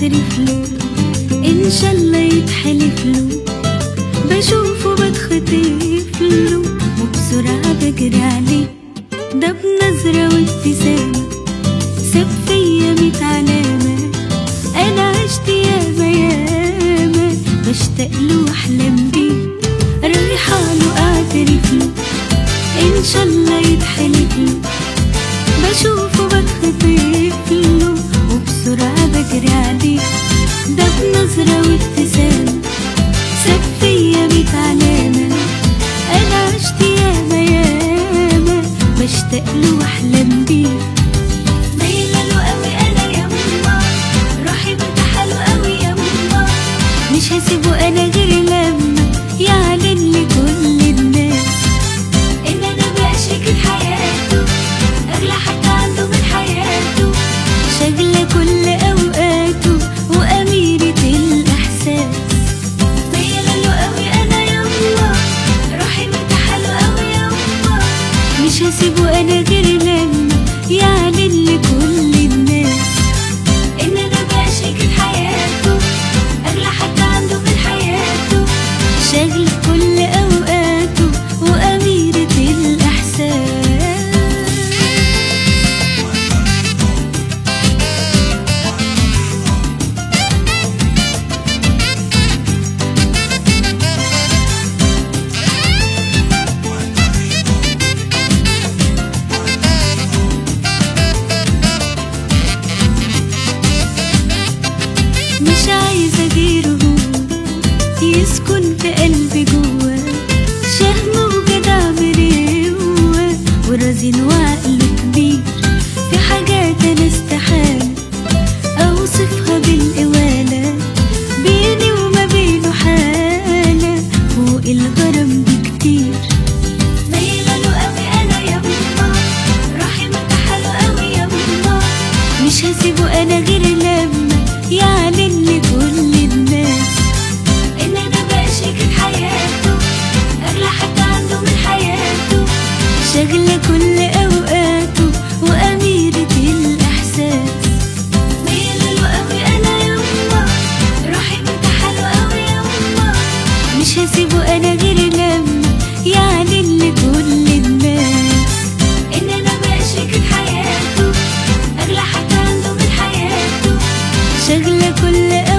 اعترف له ان شاء الله يتحلف له بشوفه بتخطف له وبسرعة بجري عليه ده بنظرة وابتسامة ساب فيا ميت علامة أنا عشت ياما ياما بشتاق له وأحلم بيه رايحة له أعترف له إن شاء الله يتحلف له بشوفه بتخطف له وبسرعة بجري عليه ده بنظرة وابتسامة ساب فيا ميت علامة أنا عشت ياما ياما بشتاق له وأحلم بيه مايلة له أوي أنا يما روحي مرتاحة له أوي يما مش هسيبه أنا غير لما يعلن لكل الناس إن أنا بقى شريكة حياته أغلى حاجة عنده من حياته شاغلة كل أوقاته وأميرة الإحساس مايلة له أوي أنا يما روحي مرتاحة له أوي يما مش هسيبه أنا غير لما يعلن لكل الناس إن أنا بقى شريكة حياته أغلى حاجة عنده من حياته شاغل كل أوقاته وأميرة الإحساس مش عايزة غيره هو يسكن في قلبي جوا شهم وجدع مريوة ورزين وعقله كبير في حاجات أنا استحالة أوصفها بالقوالة بيني وما بينه حالة فوق الغرام بكتير مايلة له أوي أنا يما روحي مرتاحة له أوي يما مش هسيبه أنا غير لما يعلن لكل الناس إن أنا بقى شريكة حياته أغلى حاجة عنده من حياته شاغلة كل أوقاته وأميرة الإحساس مايلة له أوي أنا يما روحي مرتاحة له أوي يما مش هسيبه أنا غير لما يعلن لكل الناس إن أنا بقى شريكة حياته أغلى حاجة عنده من حياته شاغلة كل